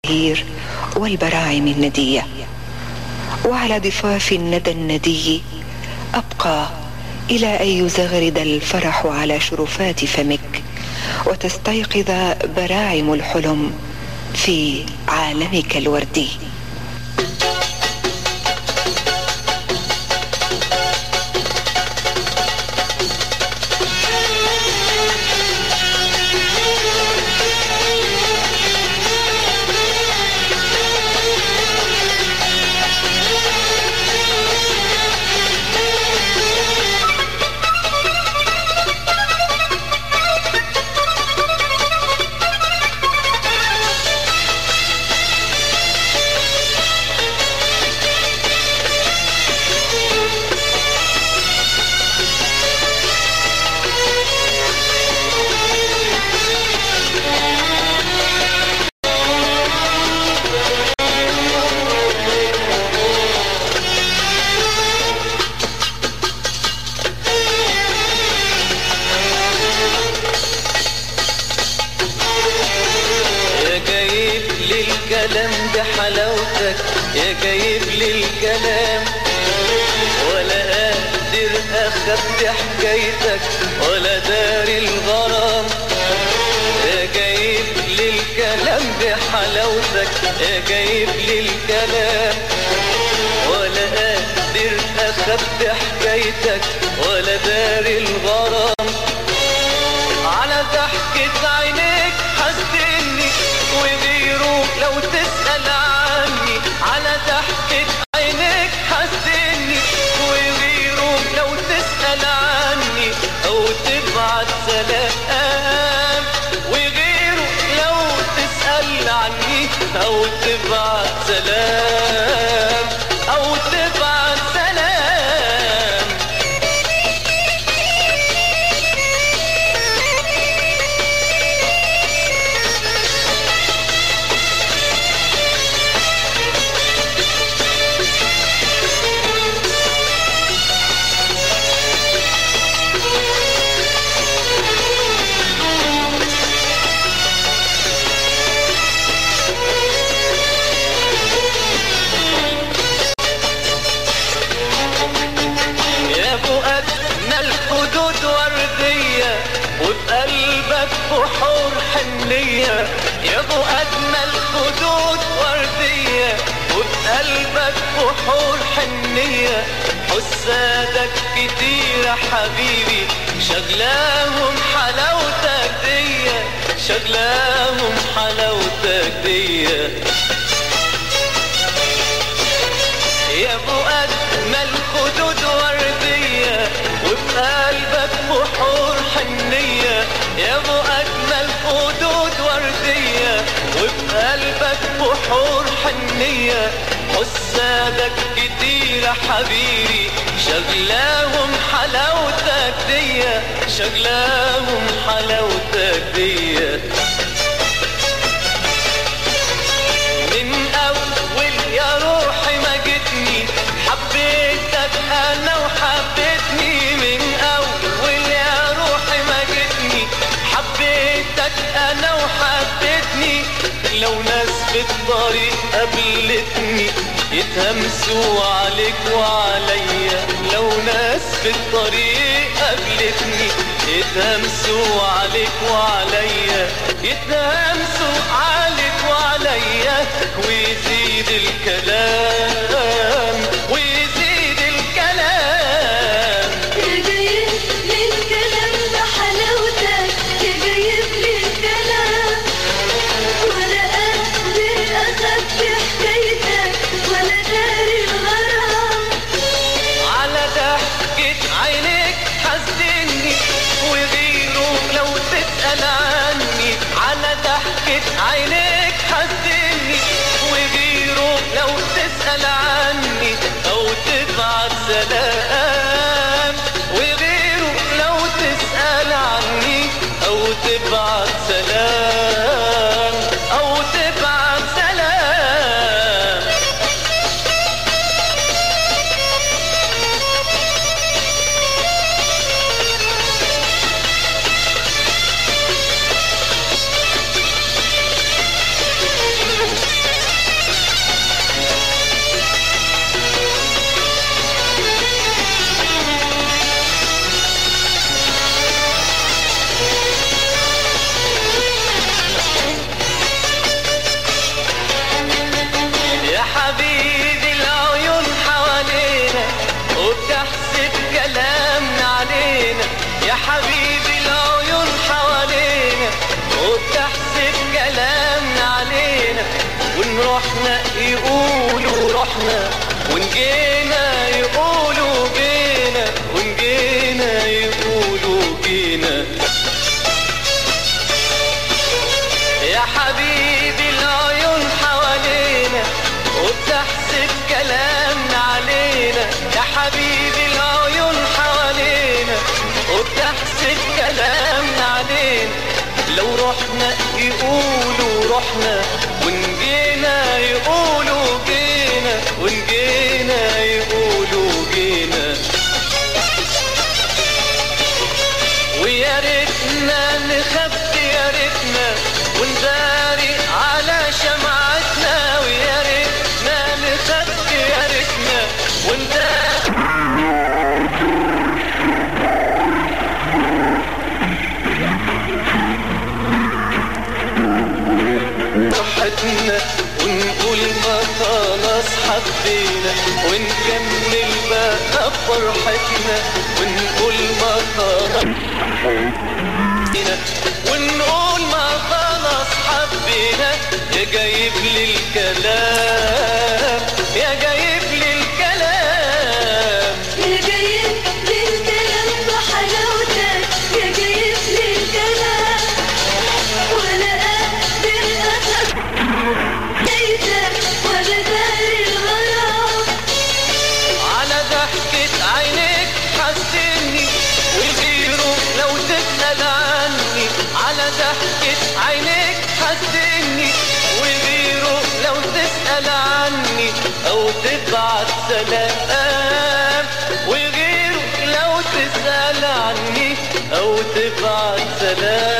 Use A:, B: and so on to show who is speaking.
A: الزهير والبراعم الندية وعلى ضفاف الندى الندي أبقى إلى أن يزغرد الفرح على شرفات فمك وتستيقظ براعم الحلم في عالمك الوردي
B: يا جايب لي الكلام بحلاوتك يا جايب لي الكلام ولا قادر اخبي حكايتك ولا داري الغرام يا جايب لي الكلام بحلاوتك يا جايب لي الكلام ولا قادر اخبي حكايتك ولا داري الغرام على ضحكة عينيك حسدني وغيره لو تسأل عني على ضحكة عينيك حسدني وغيره لو تسأل عني أو تبعت سلام وغيره لو تسأل عني أو تبعت سلام أو تبعت سلام يا ابو اجمل خدود ورديه وبقلبك بحور حنيه يا ابو اجمل خدود ورديه وبقلبك بحور حنيه حسادك كتير يا حبيبي شغلاهم حلاوتك دي شغلاهم حلاوتك دي يا ابو اجمل خدود ورديه وبقلبك بحور حنيه يا ابو اجمل خدود ورديه وبقلبك بحور حنيه حسادك كتير يا حبيبي شغلاهم حلاوتك دي شغلاهم حلاوتك دي من اول يا روحي ما جتني حبيتك انا وحبيتني من اول يا روحي ما جتني حبيتك انا وحبيتني لو ناس في الطريق قابلتني يتهمسوا عليك وعليا لو ناس في الطريق قابلتني يتهمسوا عليك وعليا يتهمسوا عليك وعليا ويزيد الكلام ويزيد الكلام
C: يا جايب لي الكلام بحلاوتك يا جايب لي الكلام ولا قادر اخبي حكايتك ولا داري الغرام
B: على ضحكة عينيك حزني وغيره لو تسأل عني على ضحكة عينيك حزني وغيره لو تسأل ونروحنا يقولوا رحنا ونجينا يقولوا جينا ونجينا يقولوا جينا يا حبيبي العيون حوالينا وبتحسب كلامنا علينا يا حبيبي العيون حوالينا وبتحسب كلامنا علينا لو رحنا يقولوا رحنا ونجينا يقولوا جينا ونجينا يقولوا جينا ويا ريتنا نخبي يا ريتنا ونداري على شمعتنا ويا ريتنا نخبي يا ريتنا ونداري فرحتنا ونقول ما خلاص حبينا ونكمل بقى فرحتنا ونقول ما خلاص حبينا ونقول ما خلاص حبينا يا جايب لي الكلام يا جايب لي الكلام
C: يا جايب لي الكلام بحلاوتك يا جايب لي الكلام ولا قادر أخاف جيتك ولا داري الغرام
B: على ضحكة عينيك حسني وغيره لو تسأل عني على ضحكة عينيك حسني وغيره لو تسأل عني أو تبعت سلام وغيره لو تسأل عني أو تبعت سلام